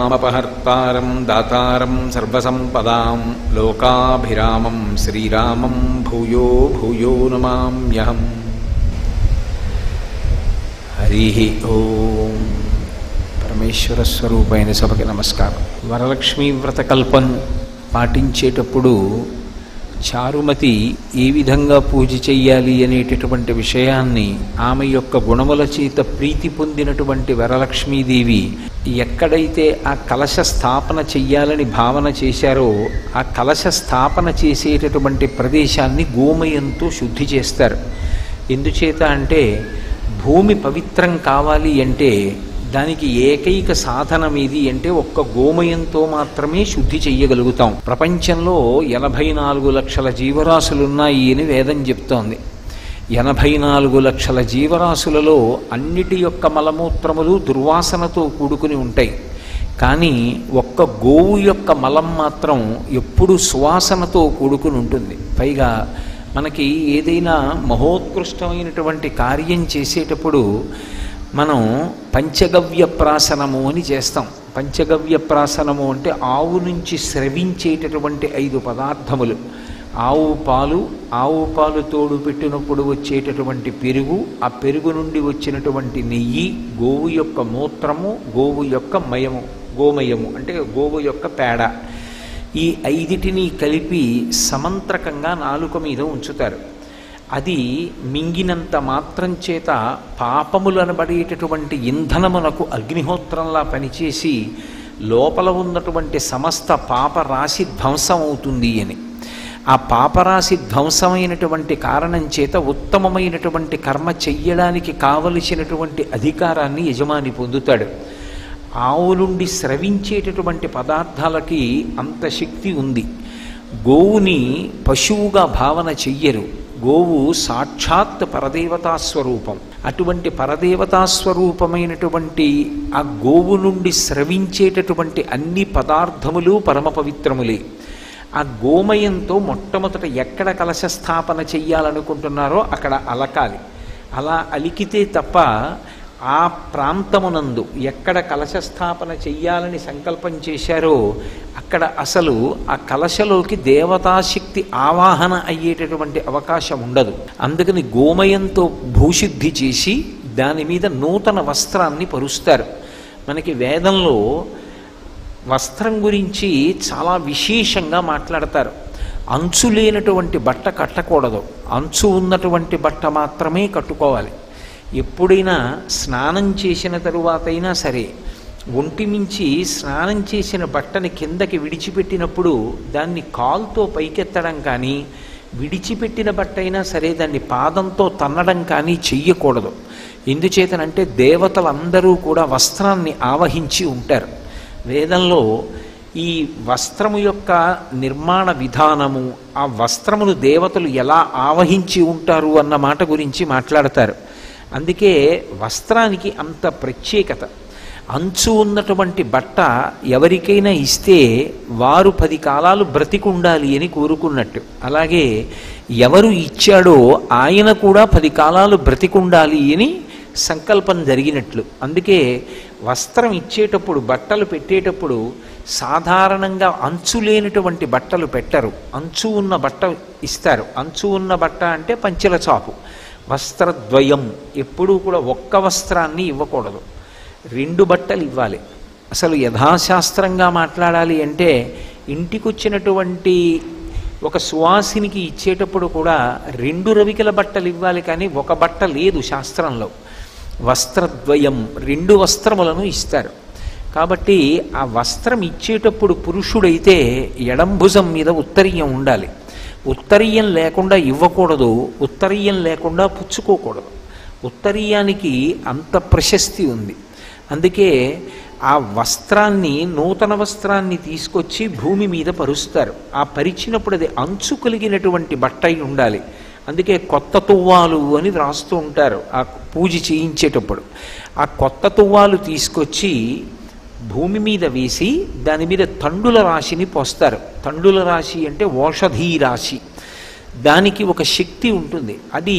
ఆపదామపహర్తారం దాతారం సర్వసంపదాం లోకాభిరామం శ్రీరామం భూయో భూయో నమామ్యహం హరి ఓం పరమేశ్వర స్వరూపైన సభకి నమస్కారం వరలక్ష్మీ వ్రత కల్పం పాటించేటప్పుడు చారుమతి ఏ విధంగా పూజ చెయ్యాలి అనేటటువంటి విషయాన్ని ఆమె యొక్క గుణముల చేత ప్రీతి పొందినటువంటి వరలక్ష్మీదేవి ఎక్కడైతే ఆ కలశ స్థాపన చెయ్యాలని భావన చేశారో ఆ కలశ స్థాపన చేసేటటువంటి ప్రదేశాన్ని గోమయంతో శుద్ధి చేస్తారు ఎందుచేత అంటే భూమి పవిత్రం కావాలి అంటే దానికి ఏకైక సాధనం ఏది అంటే ఒక్క గోమయంతో మాత్రమే శుద్ధి చెయ్యగలుగుతాం ప్రపంచంలో ఎనభై నాలుగు లక్షల జీవరాశులున్నాయి అని వేదం చెప్తోంది ఎనభై నాలుగు లక్షల జీవరాశులలో అన్నిటి యొక్క మలమూత్రములు దుర్వాసనతో కూడుకుని ఉంటాయి కానీ ఒక్క గోవు యొక్క మలం మాత్రం ఎప్పుడు సువాసనతో కూడుకుని ఉంటుంది పైగా మనకి ఏదైనా మహోత్కృష్టమైనటువంటి కార్యం చేసేటప్పుడు మనం పంచగవ్య ప్రాసనము అని చేస్తాం పంచగవ్య ప్రాసనము అంటే ఆవు నుంచి స్రవించేటటువంటి ఐదు పదార్థములు ఆవు పాలు ఆవు పాలు తోడు పెట్టినప్పుడు వచ్చేటటువంటి పెరుగు ఆ పెరుగు నుండి వచ్చినటువంటి నెయ్యి గోవు యొక్క మూత్రము గోవు యొక్క మయము గోమయము అంటే గోవు యొక్క పేడ ఈ ఐదిటిని కలిపి సమంత్రకంగా నాలుక మీద ఉంచుతారు అది మింగినంత మాత్రం చేత పాపములనబడేటటువంటి ఇంధనమునకు అగ్నిహోత్రంలా పనిచేసి లోపల ఉన్నటువంటి సమస్త పాపరాశి ధ్వంసం అవుతుంది అని ఆ పాపరాశి ధ్వంసమైనటువంటి కారణం చేత ఉత్తమమైనటువంటి కర్మ చెయ్యడానికి కావలసినటువంటి అధికారాన్ని యజమాని పొందుతాడు ఆవు నుండి స్రవించేటటువంటి పదార్థాలకి అంత శక్తి ఉంది గోవుని పశువుగా భావన చెయ్యరు గోవు సాక్షాత్ పరదేవతా స్వరూపం అటువంటి పరదేవతా స్వరూపమైనటువంటి ఆ గోవు నుండి స్రవించేటటువంటి అన్ని పదార్థములు పరమ పవిత్రములే ఆ గోమయంతో మొట్టమొదట ఎక్కడ కలశ స్థాపన చెయ్యాలనుకుంటున్నారో అక్కడ అలకాలి అలా అలికితే తప్ప ఆ ప్రాంతమునందు ఎక్కడ కలశ స్థాపన చెయ్యాలని సంకల్పం చేశారో అక్కడ అసలు ఆ కలశలోకి దేవతాశక్తి ఆవాహన అయ్యేటటువంటి అవకాశం ఉండదు అందుకని గోమయంతో భూశుద్ధి చేసి దాని మీద నూతన వస్త్రాన్ని పరుస్తారు మనకి వేదంలో వస్త్రం గురించి చాలా విశేషంగా మాట్లాడతారు అంచు లేనటువంటి బట్ట కట్టకూడదు అంచు ఉన్నటువంటి బట్ట మాత్రమే కట్టుకోవాలి ఎప్పుడైనా స్నానం చేసిన తరువాతైనా సరే ఒంటి మించి స్నానం చేసిన బట్టని కిందకి విడిచిపెట్టినప్పుడు దాన్ని కాల్తో పైకెత్తడం కానీ విడిచిపెట్టిన బట్ట అయినా సరే దాన్ని పాదంతో తన్నడం కానీ చెయ్యకూడదు ఎందుచేతనంటే దేవతలందరూ కూడా వస్త్రాన్ని ఆవహించి ఉంటారు వేదంలో ఈ వస్త్రము యొక్క నిర్మాణ విధానము ఆ వస్త్రమును దేవతలు ఎలా ఆవహించి ఉంటారు అన్న మాట గురించి మాట్లాడతారు అందుకే వస్త్రానికి అంత ప్రత్యేకత అంచు ఉన్నటువంటి బట్ట ఎవరికైనా ఇస్తే వారు పది కాలాలు బ్రతికుండాలి అని కోరుకున్నట్టు అలాగే ఎవరు ఇచ్చాడో ఆయన కూడా పది కాలాలు బ్రతికుండాలి అని సంకల్పం జరిగినట్లు అందుకే వస్త్రం ఇచ్చేటప్పుడు బట్టలు పెట్టేటప్పుడు సాధారణంగా అంచు లేనటువంటి బట్టలు పెట్టరు అంచు ఉన్న బట్ట ఇస్తారు అంచు ఉన్న బట్ట అంటే పంచెల చాపు వస్త్రద్వయం ఎప్పుడూ కూడా ఒక్క వస్త్రాన్ని ఇవ్వకూడదు రెండు బట్టలు ఇవ్వాలి అసలు యథాశాస్త్రంగా మాట్లాడాలి అంటే ఇంటికొచ్చినటువంటి ఒక సువాసినికి ఇచ్చేటప్పుడు కూడా రెండు రవికల బట్టలు ఇవ్వాలి కానీ ఒక బట్ట లేదు శాస్త్రంలో వస్త్రద్వయం రెండు వస్త్రములను ఇస్తారు కాబట్టి ఆ వస్త్రం ఇచ్చేటప్పుడు పురుషుడైతే ఎడంభుజం మీద ఉత్తరీయం ఉండాలి ఉత్తరీయం లేకుండా ఇవ్వకూడదు ఉత్తరీయం లేకుండా పుచ్చుకోకూడదు ఉత్తరీయానికి అంత ప్రశస్తి ఉంది అందుకే ఆ వస్త్రాన్ని నూతన వస్త్రాన్ని తీసుకొచ్చి భూమి మీద పరుస్తారు ఆ పరిచినప్పుడు అది అంచు కలిగినటువంటి బట్ట అయి ఉండాలి అందుకే కొత్త తువ్వాలు అని రాస్తూ ఉంటారు ఆ పూజ చేయించేటప్పుడు ఆ కొత్త తువ్వాలు తీసుకొచ్చి భూమి మీద వేసి దాని మీద తండుల రాశిని పోస్తారు తండుల రాశి అంటే ఓషధీ రాశి దానికి ఒక శక్తి ఉంటుంది అది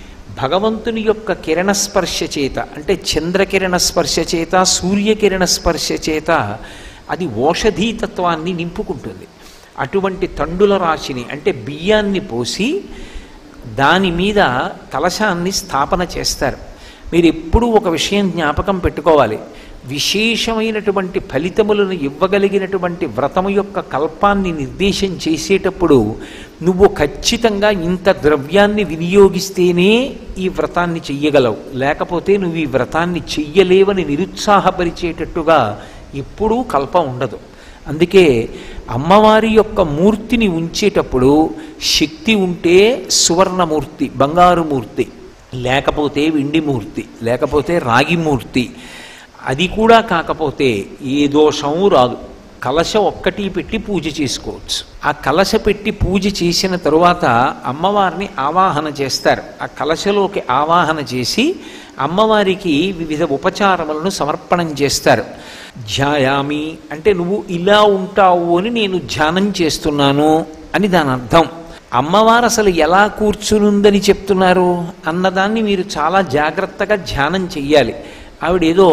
భగవంతుని యొక్క కిరణ స్పర్శ చేత అంటే చంద్రకిరణ స్పర్శ చేత సూర్యకిరణ స్పర్శ చేత అది ఓషధీతత్వాన్ని నింపుకుంటుంది అటువంటి తండుల రాశిని అంటే బియ్యాన్ని పోసి దాని మీద కలశాన్ని స్థాపన చేస్తారు మీరు ఎప్పుడూ ఒక విషయం జ్ఞాపకం పెట్టుకోవాలి విశేషమైనటువంటి ఫలితములను ఇవ్వగలిగినటువంటి వ్రతము యొక్క కల్పాన్ని నిర్దేశం చేసేటప్పుడు నువ్వు ఖచ్చితంగా ఇంత ద్రవ్యాన్ని వినియోగిస్తేనే ఈ వ్రతాన్ని చెయ్యగలవు లేకపోతే నువ్వు ఈ వ్రతాన్ని చెయ్యలేవని నిరుత్సాహపరిచేటట్టుగా ఎప్పుడూ కల్పం ఉండదు అందుకే అమ్మవారి యొక్క మూర్తిని ఉంచేటప్పుడు శక్తి ఉంటే సువర్ణమూర్తి బంగారు మూర్తి లేకపోతే వెండి మూర్తి లేకపోతే రాగి మూర్తి అది కూడా కాకపోతే ఏ దోషము రాదు కలశ ఒక్కటి పెట్టి పూజ చేసుకోవచ్చు ఆ కలశ పెట్టి పూజ చేసిన తరువాత అమ్మవారిని ఆవాహన చేస్తారు ఆ కలశలోకి ఆవాహన చేసి అమ్మవారికి వివిధ ఉపచారములను సమర్పణం చేస్తారు ధ్యాయామి అంటే నువ్వు ఇలా ఉంటావు అని నేను ధ్యానం చేస్తున్నాను అని దాని అర్థం అమ్మవారు అసలు ఎలా కూర్చునుందని చెప్తున్నారు అన్నదాన్ని మీరు చాలా జాగ్రత్తగా ధ్యానం చెయ్యాలి ఆవిడేదో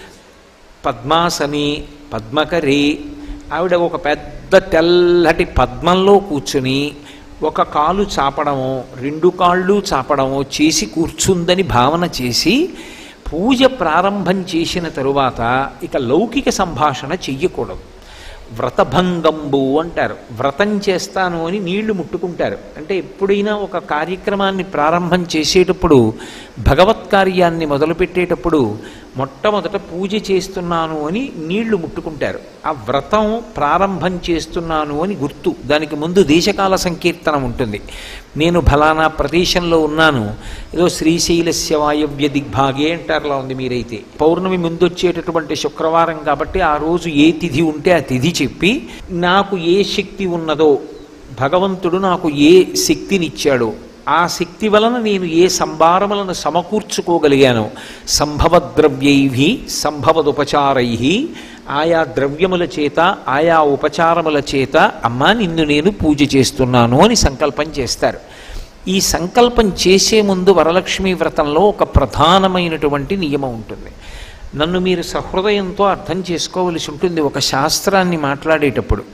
పద్మాసని పద్మకరి ఆవిడ ఒక పెద్ద తెల్లటి పద్మంలో కూర్చుని ఒక కాలు చాపడమో రెండు కాళ్ళు చాపడమో చేసి కూర్చుందని భావన చేసి పూజ ప్రారంభం చేసిన తరువాత ఇక లౌకిక సంభాషణ చెయ్యకూడదు వ్రతభంగంబు అంటారు వ్రతం చేస్తాను అని నీళ్లు ముట్టుకుంటారు అంటే ఎప్పుడైనా ఒక కార్యక్రమాన్ని ప్రారంభం చేసేటప్పుడు భగవత్ కార్యాన్ని మొదలుపెట్టేటప్పుడు మొట్టమొదట పూజ చేస్తున్నాను అని నీళ్లు ముట్టుకుంటారు ఆ వ్రతం ప్రారంభం చేస్తున్నాను అని గుర్తు దానికి ముందు దేశకాల సంకీర్తనం ఉంటుంది నేను ఫలానా ప్రదేశంలో ఉన్నాను ఏదో శ్రీశైలస్య వాయవ్య దిగ్భాగే అంటారులా ఉంది మీరైతే పౌర్ణమి ముందు వచ్చేటటువంటి శుక్రవారం కాబట్టి ఆ రోజు ఏ తిథి ఉంటే ఆ తిథి చెప్పి నాకు ఏ శక్తి ఉన్నదో భగవంతుడు నాకు ఏ శక్తినిచ్చాడో ఆ శక్తి వలన నేను ఏ సంభారములను సమకూర్చుకోగలిగానో సంభవద్రవ్యై సంభవదుపచారై ఆయా ద్రవ్యముల చేత ఆయా ఉపచారముల చేత అమ్మా నిన్ను నేను పూజ చేస్తున్నాను అని సంకల్పం చేస్తారు ఈ సంకల్పం చేసే ముందు వరలక్ష్మి వ్రతంలో ఒక ప్రధానమైనటువంటి నియమం ఉంటుంది నన్ను మీరు సహృదయంతో అర్థం చేసుకోవలసి ఉంటుంది ఒక శాస్త్రాన్ని మాట్లాడేటప్పుడు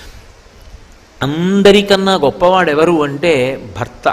అందరికన్నా గొప్పవాడెవరు అంటే భర్త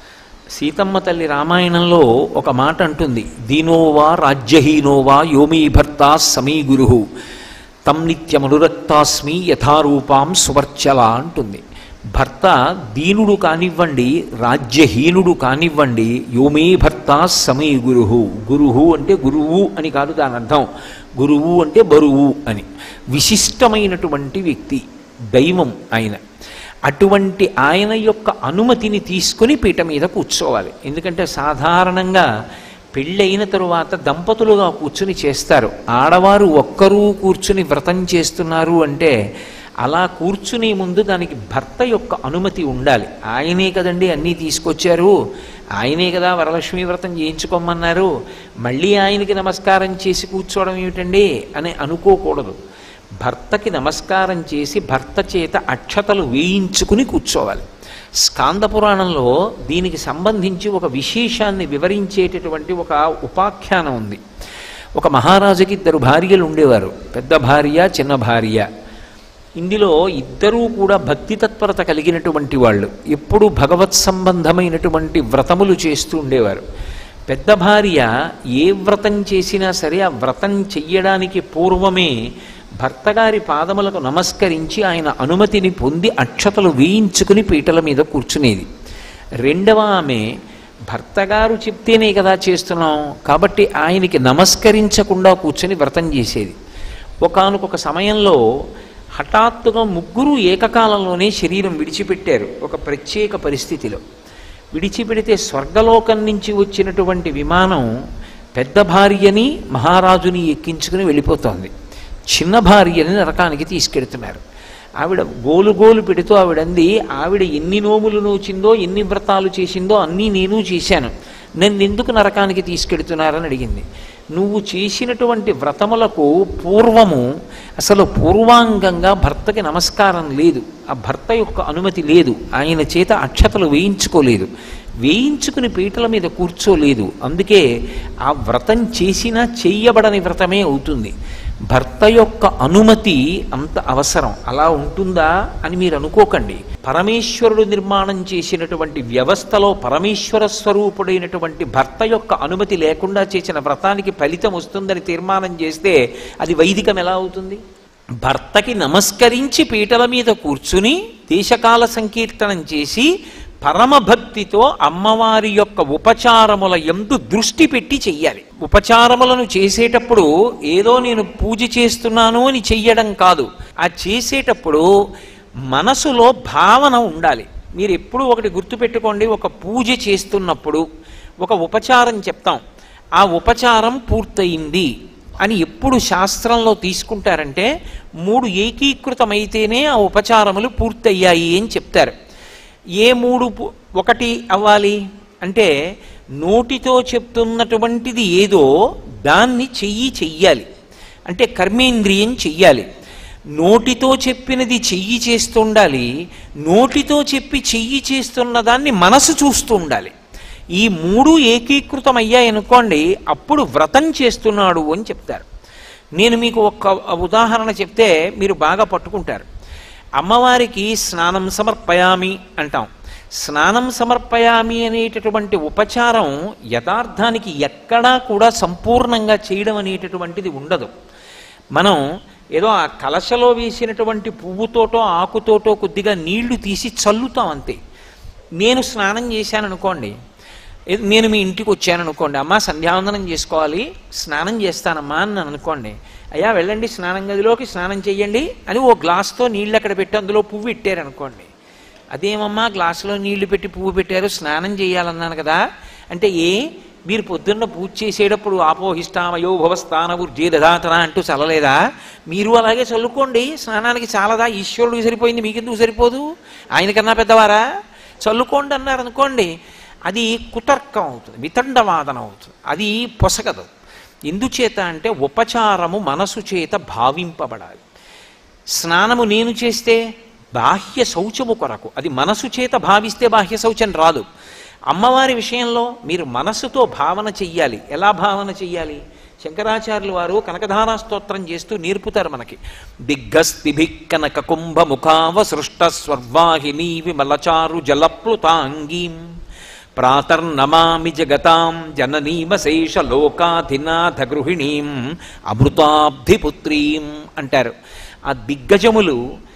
సీతమ్మ తల్లి రామాయణంలో ఒక మాట అంటుంది దీనోవా రాజ్యహీనోవా యోమీ భర్త సమీ గురు తం నిత్యమనురక్తాస్మి యథారూపాం సువర్చల అంటుంది భర్త దీనుడు కానివ్వండి రాజ్యహీనుడు కానివ్వండి యోమే భర్త సమీ గురువు గురువు అంటే గురువు అని కాదు దాని అర్థం గురువు అంటే బరువు అని విశిష్టమైనటువంటి వ్యక్తి దైవం ఆయన అటువంటి ఆయన యొక్క అనుమతిని తీసుకుని పీట మీద కూర్చోవాలి ఎందుకంటే సాధారణంగా పెళ్ళైన తరువాత దంపతులుగా కూర్చుని చేస్తారు ఆడవారు ఒక్కరూ కూర్చుని వ్రతం చేస్తున్నారు అంటే అలా కూర్చునే ముందు దానికి భర్త యొక్క అనుమతి ఉండాలి ఆయనే కదండి అన్నీ తీసుకొచ్చారు ఆయనే కదా వరలక్ష్మి వ్రతం చేయించుకోమన్నారు మళ్ళీ ఆయనకి నమస్కారం చేసి కూర్చోవడం ఏమిటండి అని అనుకోకూడదు భర్తకి నమస్కారం చేసి భర్త చేత అక్షతలు వేయించుకుని కూర్చోవాలి స్కాంద పురాణంలో దీనికి సంబంధించి ఒక విశేషాన్ని వివరించేటటువంటి ఒక ఉపాఖ్యానం ఉంది ఒక మహారాజుకి ఇద్దరు భార్యలు ఉండేవారు పెద్ద భార్య చిన్న భార్య ఇందులో ఇద్దరూ కూడా భక్తి తత్పరత కలిగినటువంటి వాళ్ళు ఎప్పుడూ భగవత్ సంబంధమైనటువంటి వ్రతములు చేస్తూ ఉండేవారు పెద్ద భార్య ఏ వ్రతం చేసినా సరే ఆ వ్రతం చెయ్యడానికి పూర్వమే భర్తగారి పాదములకు నమస్కరించి ఆయన అనుమతిని పొంది అక్షతలు వేయించుకుని పీటల మీద కూర్చునేది రెండవ ఆమె భర్తగారు చెప్తేనే కదా చేస్తున్నాం కాబట్టి ఆయనకి నమస్కరించకుండా కూర్చొని వ్రతం చేసేది ఒకానొక సమయంలో హఠాత్తుగా ముగ్గురు ఏకకాలంలోనే శరీరం విడిచిపెట్టారు ఒక ప్రత్యేక పరిస్థితిలో విడిచిపెడితే స్వర్గలోకం నుంచి వచ్చినటువంటి విమానం పెద్ద భార్యని మహారాజుని ఎక్కించుకుని వెళ్ళిపోతోంది చిన్న భార్యని నరకానికి తీసుకెడుతున్నారు ఆవిడ గోలు గోలు పెడుతూ ఆవిడంది ఆవిడ ఎన్ని నోములు నోచిందో ఎన్ని వ్రతాలు చేసిందో అన్నీ నేను చేశాను నన్ను ఎందుకు నరకానికి తీసుకెడుతున్నారని అడిగింది నువ్వు చేసినటువంటి వ్రతములకు పూర్వము అసలు పూర్వాంగంగా భర్తకి నమస్కారం లేదు ఆ భర్త యొక్క అనుమతి లేదు ఆయన చేత అక్షతలు వేయించుకోలేదు వేయించుకుని పీటల మీద కూర్చోలేదు అందుకే ఆ వ్రతం చేసినా చెయ్యబడని వ్రతమే అవుతుంది భర్త యొక్క అనుమతి అంత అవసరం అలా ఉంటుందా అని మీరు అనుకోకండి పరమేశ్వరుడు నిర్మాణం చేసినటువంటి వ్యవస్థలో పరమేశ్వర స్వరూపుడైనటువంటి భర్త యొక్క అనుమతి లేకుండా చేసిన వ్రతానికి ఫలితం వస్తుందని తీర్మానం చేస్తే అది వైదికం ఎలా అవుతుంది భర్తకి నమస్కరించి పీటల మీద కూర్చుని దేశకాల సంకీర్తనం చేసి పరమభక్తితో అమ్మవారి యొక్క ఉపచారముల ఎందు దృష్టి పెట్టి చెయ్యాలి ఉపచారములను చేసేటప్పుడు ఏదో నేను పూజ చేస్తున్నాను అని చెయ్యడం కాదు ఆ చేసేటప్పుడు మనసులో భావన ఉండాలి మీరు ఎప్పుడు ఒకటి గుర్తుపెట్టుకోండి ఒక పూజ చేస్తున్నప్పుడు ఒక ఉపచారం చెప్తాం ఆ ఉపచారం పూర్తయింది అని ఎప్పుడు శాస్త్రంలో తీసుకుంటారంటే మూడు ఏకీకృతమైతేనే ఆ ఉపచారములు పూర్తయ్యాయి అని చెప్తారు ఏ మూడు పు- ఒకటి అవ్వాలి అంటే నోటితో చెప్తున్నటువంటిది ఏదో దాన్ని చెయ్యి చెయ్యాలి అంటే కర్మేంద్రియం చెయ్యాలి నోటితో చెప్పినది చెయ్యి చేస్తుండాలి నోటితో చెప్పి చెయ్యి చేస్తున్న దాన్ని మనసు చూస్తూ ఉండాలి ఈ మూడు ఏకీకృతం అయ్యాయనుకోండి అప్పుడు వ్రతం చేస్తున్నాడు అని చెప్తారు నేను మీకు ఒక్క ఉదాహరణ చెప్తే మీరు బాగా పట్టుకుంటారు అమ్మవారికి స్నానం సమర్పయామి అంటాం స్నానం సమర్పయామి అనేటటువంటి ఉపచారం యథార్థానికి ఎక్కడా కూడా సంపూర్ణంగా చేయడం అనేటటువంటిది ఉండదు మనం ఏదో ఆ కలశలో వేసినటువంటి పువ్వుతోటో ఆకుతోటో కొద్దిగా నీళ్లు తీసి చల్లుతాం అంతే నేను స్నానం చేశాను అనుకోండి ఏ- నేను మీ ఇంటికి వచ్చాను అనుకోండి అమ్మా సంధ్యావందనం చేసుకోవాలి స్నానం చేస్తానమ్మా అని నన్ను అనుకోండి అయ్యా వెళ్ళండి స్నానం గదిలోకి స్నానం చెయ్యండి అని ఓ గ్లాస్తో నీళ్ళు అక్కడ పెట్టి అందులో పువ్వు ఇట్టారు అనుకోండి అదేమమ్మా గ్లాసులో నీళ్లు పెట్టి పువ్వు పెట్టారు స్నానం చేయాలన్నాను కదా అంటే ఏ మీరు పొద్దున్న పూజ చేసేటప్పుడు ఆపోహిష్టామయో భవస్థాన ఉర్జేదధాతన అంటూ చల్లలేదా మీరు అలాగే చల్లుకోండి స్నానానికి చాలదా ఈశ్వరుడికి సరిపోయింది మీకెందుకు సరిపోదు ఆయనకన్నా పెద్దవారా చల్లుకోండి అన్నారు అనుకోండి అది కుతర్కం అవుతుంది వితండవాదన అవుతుంది అది పొసగదు ఎందుచేత అంటే ఉపచారము మనసు చేత భావింపబడాలి స్నానము నేను చేస్తే బాహ్య శౌచము కొరకు అది మనసు చేత భావిస్తే బాహ్య శౌచం రాదు అమ్మవారి విషయంలో మీరు మనసుతో భావన చెయ్యాలి ఎలా భావన చెయ్యాలి శంకరాచార్యులు వారు కనకధారా స్తోత్రం చేస్తూ నేర్పుతారు మనకి దిగ్గస్తిభి కనక కుంభ ముఖావ సృష్ట స్వర్వాహిని విమలచారు జలప్లుతాంగీం ప్రాతర్నమామి జగతాం జననీమశేష లోకాధినాథ గృహిణీం అమృతాబ్ధిపుత్రీం అంటారు ఆ దిగ్గజములు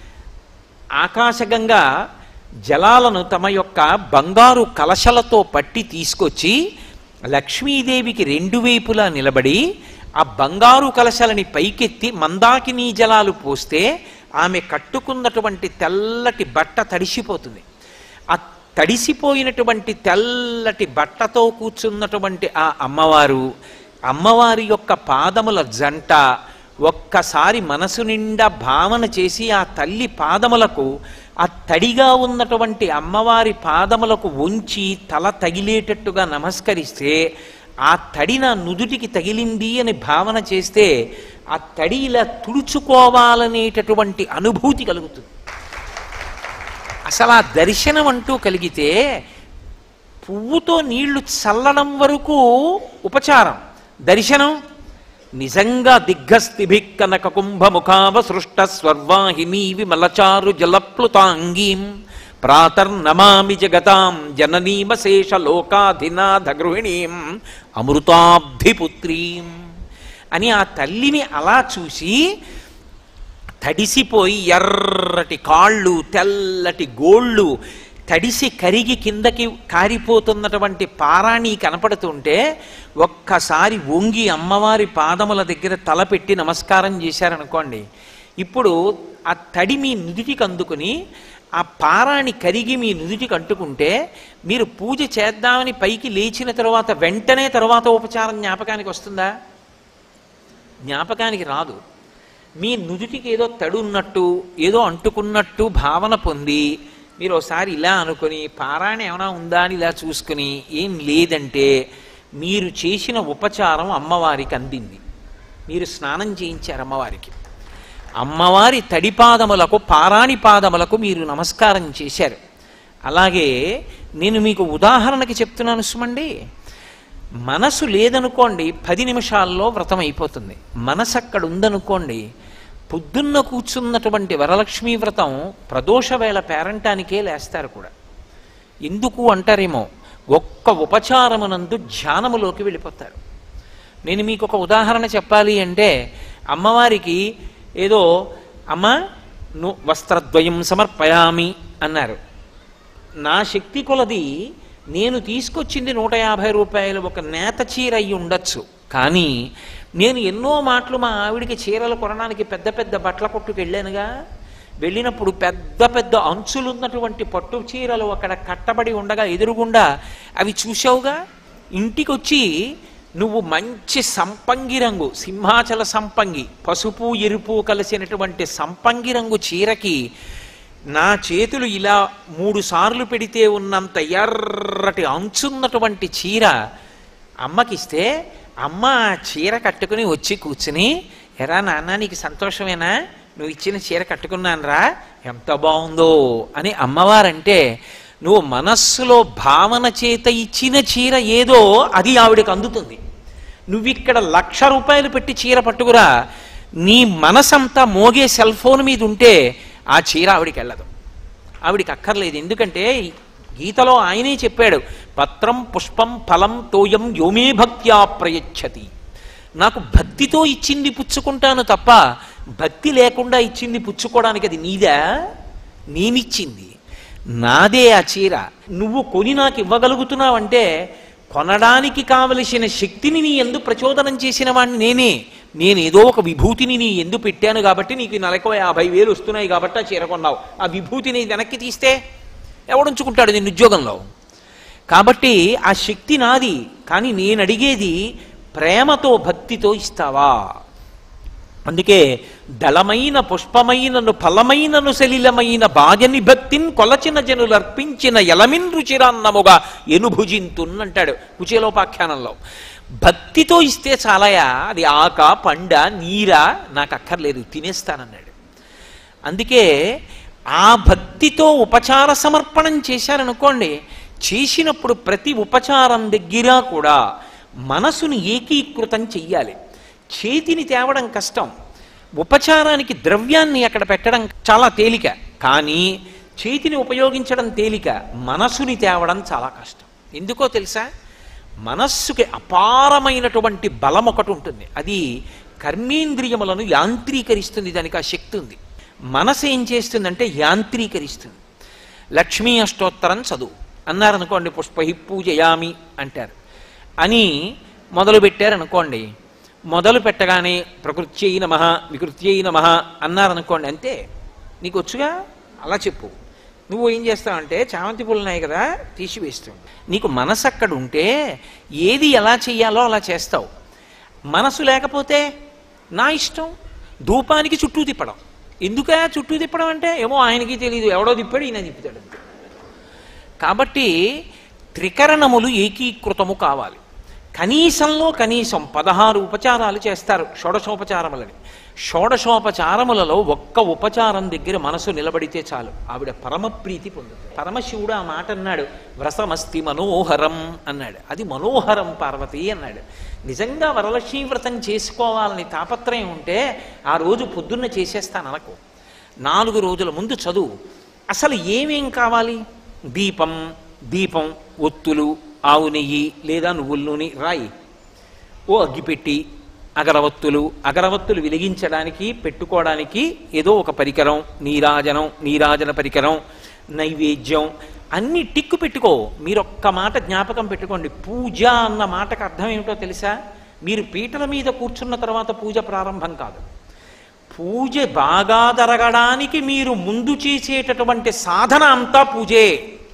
ఆకాశగంగా జలాలను తమ యొక్క బంగారు కలశలతో పట్టి తీసుకొచ్చి లక్ష్మీదేవికి రెండు వైపులా నిలబడి ఆ బంగారు కలశలని పైకెత్తి మందాకినీ జలాలు పోస్తే ఆమె కట్టుకున్నటువంటి తెల్లటి బట్ట తడిసిపోతుంది ఆ తడిసిపోయినటువంటి తెల్లటి బట్టతో కూర్చున్నటువంటి ఆ అమ్మవారు అమ్మవారి యొక్క పాదముల జంట ఒక్కసారి మనసు నిండా భావన చేసి ఆ తల్లి పాదములకు ఆ తడిగా ఉన్నటువంటి అమ్మవారి పాదములకు ఉంచి తల తగిలేటట్టుగా నమస్కరిస్తే ఆ తడి నా నుదుటికి తగిలింది అని భావన చేస్తే ఆ తడి ఇలా తుడుచుకోవాలనేటటువంటి అనుభూతి కలుగుతుంది అసలు ఆ దర్శనం అంటూ కలిగితే పువ్వుతో నీళ్లు చల్లడం వరకు ఉపచారం దర్శనం నిజంగా దిగ్గస్థిభి కనక కుంభముఖావ సృష్ట స్వర్వాహిని విమలచారు జలప్లుతాంగీం ప్రాతర్నమామి జగతాం జననీమశేష లోకాధినాథ గృహిణీం అమృతాబ్ధిపుత్రీం అని ఆ తల్లిని అలా చూసి తడిసిపోయి ఎర్రటి కాళ్ళు తెల్లటి గోళ్ళు తడిసి కరిగి కిందకి కారిపోతున్నటువంటి పారాణి కనపడుతుంటే ఒక్కసారి వంగి అమ్మవారి పాదముల దగ్గర తలపెట్టి నమస్కారం చేశారనుకోండి ఇప్పుడు ఆ తడి మీ నుదిటికి అందుకుని ఆ పారాణి కరిగి మీ నుదిటికి అంటుకుంటే మీరు పూజ చేద్దామని పైకి లేచిన తర్వాత వెంటనే తర్వాత ఉపచారం జ్ఞాపకానికి వస్తుందా జ్ఞాపకానికి రాదు మీ నుదుటికి ఏదో తడి ఉన్నట్టు ఏదో అంటుకున్నట్టు భావన పొంది మీరు ఒకసారి ఇలా అనుకొని పారాయణ ఏమైనా ఉందా అని ఇలా చూసుకుని ఏం లేదంటే మీరు చేసిన ఉపచారం అమ్మవారికి అందింది మీరు స్నానం చేయించారు అమ్మవారికి అమ్మవారి తడిపాదములకు పారాణి పాదములకు మీరు నమస్కారం చేశారు అలాగే నేను మీకు ఉదాహరణకి చెప్తున్నాను సుమండి మనసు లేదనుకోండి పది నిమిషాల్లో వ్రతం అయిపోతుంది మనసు అక్కడ ఉందనుకోండి పొద్దున్న కూర్చున్నటువంటి వరలక్ష్మీ వ్రతం ప్రదోష వేళ పేరంటానికే లేస్తారు కూడా ఎందుకు అంటారేమో ఒక్క ఉపచారమునందు ధ్యానములోకి వెళ్ళిపోతారు నేను మీకు ఒక ఉదాహరణ చెప్పాలి అంటే అమ్మవారికి ఏదో అమ్మ ను వస్త్రద్వయం సమర్పయామి అన్నారు నా శక్తి కొలది నేను తీసుకొచ్చింది నూట యాభై రూపాయలు ఒక నేత చీర అయి ఉండొచ్చు కానీ నేను ఎన్నో మాటలు మా ఆవిడికి చీరలు కొనడానికి పెద్ద పెద్ద బట్టల కొట్టుకు వెళ్ళానుగా వెళ్ళినప్పుడు పెద్ద పెద్ద అంచులున్నటువంటి పట్టు చీరలు అక్కడ కట్టబడి ఉండగా ఎదురుగుండా అవి చూసావుగా ఇంటికి వచ్చి నువ్వు మంచి సంపంగి రంగు సింహాచల సంపంగి పసుపు ఎరుపు కలిసినటువంటి సంపంగి రంగు చీరకి నా చేతులు ఇలా మూడు సార్లు పెడితే ఉన్నంత ఎర్రటి అంచున్నటువంటి చీర అమ్మకిస్తే అమ్మ ఆ చీర కట్టుకుని వచ్చి కూర్చుని ఎరా నాన్న నీకు సంతోషమేనా నువ్వు ఇచ్చిన చీర కట్టుకున్నానురా ఎంత బాగుందో అని అమ్మవారంటే నువ్వు మనస్సులో భావన చేత ఇచ్చిన చీర ఏదో అది ఆవిడకి అందుతుంది నువ్విక్కడ లక్ష రూపాయలు పెట్టి చీర పట్టుకురా నీ మనసంతా మోగే సెల్ ఫోన్ మీద ఉంటే ఆ చీర ఆవిడికి వెళ్ళదు ఆవిడికి అక్కర్లేదు ఎందుకంటే గీతలో ఆయనే చెప్పాడు పత్రం పుష్పం ఫలం తోయం యోమే భక్త్యా ప్రయచ్చతి నాకు భక్తితో ఇచ్చింది పుచ్చుకుంటాను తప్ప భక్తి లేకుండా ఇచ్చింది పుచ్చుకోవడానికి అది నీదా నేనిచ్చింది నాదే ఆ చీర నువ్వు కొని నాకు ఇవ్వగలుగుతున్నావంటే కొనడానికి కావలసిన శక్తిని నీ ఎందు ప్రచోదనం చేసిన వాడిని నేనే నేను ఏదో ఒక విభూతిని నీ ఎందు పెట్టాను కాబట్టి నీకు నెలకు యాభై వేలు వస్తున్నాయి కాబట్టి ఆ చీర కొన్నావు ఆ విభూతిని వెనక్కి తీస్తే ఎవడుంచుకుంటాడు నేను ఉద్యోగంలో కాబట్టి ఆ శక్తి నాది కానీ నేను అడిగేది ప్రేమతో భక్తితో ఇస్తావా అందుకే దళమైన పుష్పమైనను ఫలమైనను సలిలమైన బాజని భక్తిన్ కొలచిన జనులు అర్పించిన ఎలమిన్ రుచిరాన్నముగా ఎనుభుజింతున్ అంటాడు కుచేలోపాఖ్యానంలో భక్తితో ఇస్తే చాలయా అది ఆక పండ నీరా నాకు అక్కర్లేదు తినేస్తానన్నాడు అందుకే ఆ భక్తితో ఉపచార సమర్పణం చేశారనుకోండి చేసినప్పుడు ప్రతి ఉపచారం దగ్గర కూడా మనసుని ఏకీకృతం చెయ్యాలి చేతిని తేవడం కష్టం ఉపచారానికి ద్రవ్యాన్ని అక్కడ పెట్టడం చాలా తేలిక కానీ చేతిని ఉపయోగించడం తేలిక మనసుని తేవడం చాలా కష్టం ఎందుకో తెలుసా మనస్సుకి అపారమైనటువంటి బలం ఒకటి ఉంటుంది అది కర్మేంద్రియములను యాంత్రీకరిస్తుంది దానికి ఆ శక్తి ఉంది మనసు ఏం చేస్తుందంటే యాంత్రీకరిస్తుంది లక్ష్మీ అష్టోత్తరం చదువు అన్నారనుకోండి పుష్పహి పూజయామి అంటారు అని మొదలు పెట్టారనుకోండి మొదలు పెట్టగానే ప్రకృతి అయిన మహా వికృతి అయిన మహా అన్నారనుకోండి అంతే నీకు వచ్చుగా అలా చెప్పు నువ్వు ఏం చేస్తావంటే చామంతి పూలు ఉన్నాయి కదా తీసివేస్తావు నీకు మనసు అక్కడ ఉంటే ఏది ఎలా చెయ్యాలో అలా చేస్తావు మనసు లేకపోతే నా ఇష్టం ధూపానికి చుట్టూ తిప్పడం ఎందుకా చుట్టూ తిప్పడం అంటే ఏమో ఆయనకి తెలియదు ఎవడో తిప్పాడు ఈయన తిప్పుతాడు అంతే కాబట్టి త్రికరణములు ఏకీకృతము కావాలి కనీసంలో కనీసం పదహారు ఉపచారాలు చేస్తారు షోడశోపచారములని షోడశోపచారములలో ఒక్క ఉపచారం దగ్గర మనసు నిలబడితే చాలు ఆవిడ పరమప్రీతి పొందుతుంది పరమశివుడు ఆ మాట అన్నాడు వ్రతమస్తి మనోహరం అన్నాడు అది మనోహరం పార్వతి అన్నాడు నిజంగా వరలక్ష్మీ వ్రతం చేసుకోవాలని తాపత్రయం ఉంటే ఆ రోజు పొద్దున్న చేసేస్తాను అనకు నాలుగు రోజుల ముందు చదువు అసలు ఏమేం కావాలి దీపం దీపం ఒత్తులు ఆవు నెయ్యి లేదా నువ్వుల నూనె రాయి ఓ అగ్గిపెట్టి అగరవత్తులు అగరవత్తులు వెలిగించడానికి పెట్టుకోవడానికి ఏదో ఒక పరికరం నీరాజనం నీరాజన పరికరం నైవేద్యం అన్ని టిక్కు పెట్టుకో మీరు ఒక్క మాట జ్ఞాపకం పెట్టుకోండి పూజ అన్న మాటకు అర్థం ఏమిటో తెలుసా మీరు పీటల మీద కూర్చున్న తర్వాత పూజ ప్రారంభం కాదు పూజ బాగా జరగడానికి మీరు ముందు చేసేటటువంటి సాధన అంతా పూజే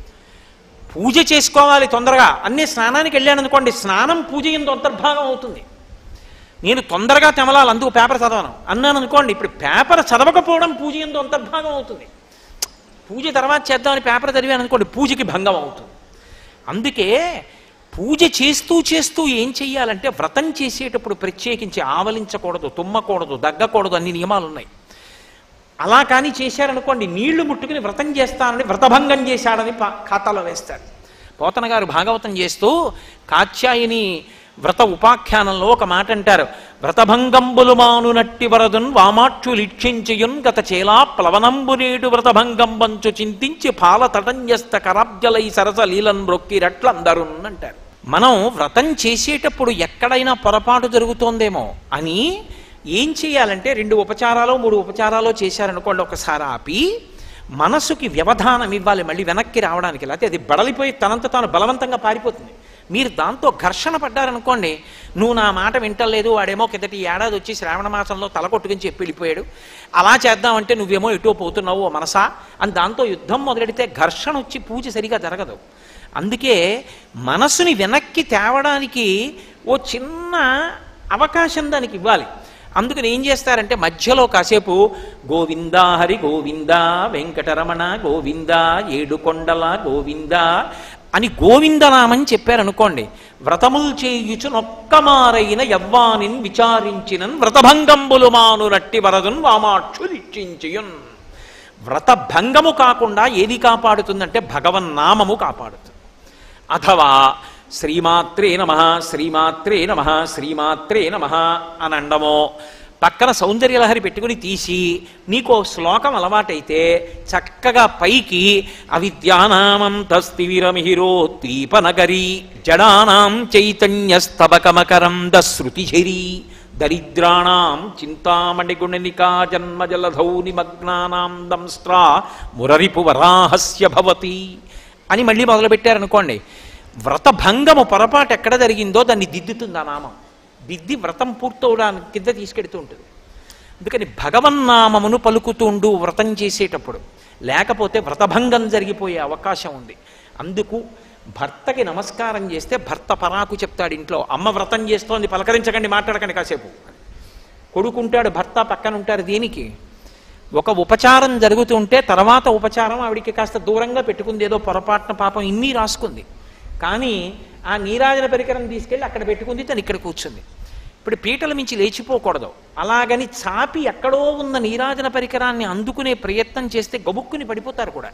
పూజ చేసుకోవాలి తొందరగా అన్నీ స్నానానికి వెళ్ళాను అనుకోండి స్నానం పూజ ఎందు అంతర్భాగం అవుతుంది నేను తొందరగా తెమలాలి అందుకు పేపర్ చదవను అన్నాను అనుకోండి ఇప్పుడు పేపర్ చదవకపోవడం పూజ ఎందు అంతర్భాగం అవుతుంది పూజ తర్వాత చేద్దామని పేపర్ చదివాను అనుకోండి పూజకి భంగం అవుతుంది అందుకే పూజ చేస్తూ చేస్తూ ఏం చెయ్యాలంటే వ్రతం చేసేటప్పుడు ప్రత్యేకించి ఆవలించకూడదు తుమ్మకూడదు దగ్గకూడదు అన్ని నియమాలు ఉన్నాయి అలా కానీ చేశారనుకోండి నీళ్లు ముట్టుకుని వ్రతం చేస్తానని వ్రతభంగం చేశాడని పా- ఖాతాలో వేస్తాడు పోతన గారు భాగవతం చేస్తూ కాత్యాయిని వ్రత ఉపాఖ్యానంలో ఒక మాట అంటారు వ్రతభంగంబులు మానునట్టి వరదున్ వామాక్షులిక్షించియున్ గత చేలా ప్లవనంబు నేడు వ్రతభంగంబంచు చింతించి పాల తటంజస్త కరాబ్జలై సరస లీలన్ బ్రొక్కిరట్లందరున్ అంటారు మనం వ్రతం చేసేటప్పుడు ఎక్కడైనా పొరపాటు జరుగుతోందేమో అని ఏం చేయాలంటే రెండు ఉపచారాలు మూడు ఉపచారాలు చేశారనుకోండి ఒకసారి ఆపి మనసుకి వ్యవధానం ఇవ్వాలి మళ్ళీ వెనక్కి రావడానికి లేకపోతే అది బడలిపోయి తనంత తాను బలవంతంగా పారిపోతుంది మీరు దాంతో ఘర్షణ పడ్డారనుకోండి నువ్వు నా మాట వింటలేదు వాడేమో కిందటి ఏడాది వచ్చి శ్రావణ మాసంలో తల కొట్టుకుని చెప్పి వెళ్ళిపోయాడు అలా చేద్దామంటే నువ్వేమో ఎటో పోతున్నావు ఓ మనసా అని దాంతో యుద్ధం మొదలెడితే ఘర్షణ వచ్చి పూజ సరిగా జరగదు అందుకే మనసుని వెనక్కి తేవడానికి ఓ చిన్న అవకాశం దానికి ఇవ్వాలి అందుకని ఏం చేస్తారంటే మధ్యలో కాసేపు గోవిందా హరి గోవిందా వెంకటరమణ గోవిందా ఏడుకొండల గోవిందా అని గోవిందనామని చెప్పారనుకోండి వ్రతములు చేయుచు నొక్కమారైన యవ్వానిన్ విచారించినన్ వ్రతభంగంబులు మాను రట్టి వరదున్ వామాక్షులిచ్చించియున్ వ్రతభంగము కాకుండా ఏది కాపాడుతుందంటే భగవన్నామము కాపాడుతుంది అథవా శ్రీమాత్రే నమ శ్రీమాత్రే నమ శ్రీమాత్రే నమ అని అండమో పక్కన సౌందర్యలహరి పెట్టుకుని తీసి నీకో శ్లోకం అలవాటైతే చక్కగా పైకి అవిద్యానామంతస్తివిరమిహిరోద్దీపనగరి జడానాం చైతన్యస్తబకమకరం దశ్రుతిఝరీ దరిద్రాణం చింతామణిగుణనికా జన్మజలధౌ నిమగ్నానాం దంస్ట్రా మురరిపు వరాహస్య భవతి అని మళ్ళీ మొదలుపెట్టారనుకోండి వ్రతభంగము పొరపాటు ఎక్కడ జరిగిందో దాన్ని దిద్దుతుంది ఆ నామం దిద్ది వ్రతం పూర్తవడానికి కింద తీసుకెడుతూ ఉంటుంది అందుకని భగవన్నామమును పలుకుతుండు వ్రతం చేసేటప్పుడు లేకపోతే వ్రతభంగం జరిగిపోయే అవకాశం ఉంది అందుకు భర్తకి నమస్కారం చేస్తే భర్త పరాకు చెప్తాడు ఇంట్లో అమ్మ వ్రతం చేస్తోంది పలకరించకండి మాట్లాడకండి కాసేపు కొడుకుంటాడు భర్త పక్కన ఉంటారు దేనికి ఒక ఉపచారం జరుగుతుంటే తర్వాత ఉపచారం ఆవిడికి కాస్త దూరంగా పెట్టుకుంది ఏదో పొరపాటున పాపం ఇన్ని రాసుకుంది కానీ ఆ నీరాజన పరికరం తీసుకెళ్ళి అక్కడ పెట్టుకుంది తను ఇక్కడ కూర్చుంది ఇప్పుడు పీటల మించి లేచిపోకూడదు అలాగని చాపి ఎక్కడో ఉన్న నీరాజన పరికరాన్ని అందుకునే ప్రయత్నం చేస్తే గబుక్కుని పడిపోతారు కూడా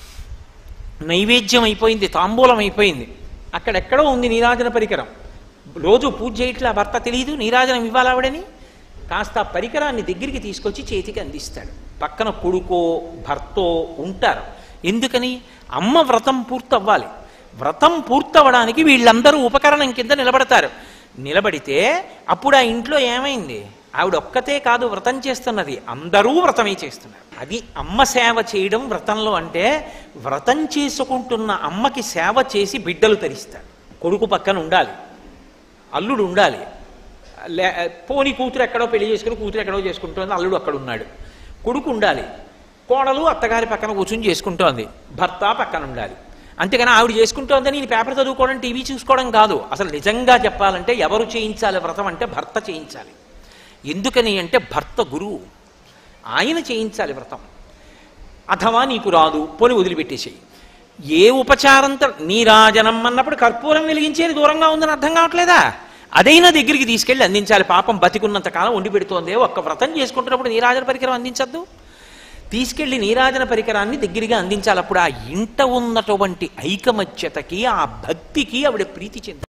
నైవేద్యం అయిపోయింది తాంబూలం అయిపోయింది అక్కడెక్కడో ఉంది నీరాజన పరికరం రోజు పూజ చేయట్లే ఆ భర్త తెలియదు నీరాజనం ఇవ్వాలావిడని కాస్త ఆ పరికరాన్ని దగ్గరికి తీసుకొచ్చి చేతికి అందిస్తాడు పక్కన కొడుకో భర్తో ఉంటారు ఎందుకని అమ్మ వ్రతం పూర్తవ్వాలి వ్రతం పూర్తవడానికి వీళ్ళందరూ ఉపకరణం కింద నిలబడతారు నిలబడితే అప్పుడు ఆ ఇంట్లో ఏమైంది ఆవిడ ఒక్కతే కాదు వ్రతం చేస్తున్నది అందరూ వ్రతమే చేస్తున్నారు అది అమ్మ సేవ చేయడం వ్రతంలో అంటే వ్రతం చేసుకుంటున్న అమ్మకి సేవ చేసి బిడ్డలు తరిస్తాడు కొడుకు పక్కన ఉండాలి అల్లుడు ఉండాలి లే పోని కూతురు ఎక్కడో పెళ్లి చేసుకుని కూతురు ఎక్కడో చేసుకుంటోంది అల్లుడు అక్కడ ఉన్నాడు కొడుకు ఉండాలి కోడలు అత్తగారి పక్కన కూర్చుని చేసుకుంటోంది భర్త పక్కన ఉండాలి అంతేగాని ఆవిడ చేసుకుంటోందని నేను పేపర్ చదువుకోవడం టీవీ చూసుకోవడం కాదు అసలు నిజంగా చెప్పాలంటే ఎవరు చేయించాలి వ్రతం అంటే భర్త చేయించాలి ఎందుకని అంటే భర్త గురువు ఆయన చేయించాలి వ్రతం అథవా నీకు రాదు పోని వదిలిపెట్టేసేయి ఏ ఉపచారంతో నీరాజనం అన్నప్పుడు కర్పూరం వెలిగించేది దూరంగా ఉందని అర్థం కావట్లేదా అదైనా దగ్గరికి తీసుకెళ్ళి అందించాలి పాపం బతికున్నంత కాలం వండి పెడుతోంది ఒక్క వ్రతం చేసుకుంటున్నప్పుడు నీరాజన పరికరం అందించద్దు తీసుకెళ్లి నీరాజన పరికరాన్ని దగ్గరగా అందించాలి అప్పుడు ఆ ఇంట ఉన్నటువంటి ఐకమత్యతకి ఆ భక్తికి ఆవిడ ప్రీతి చెందాలి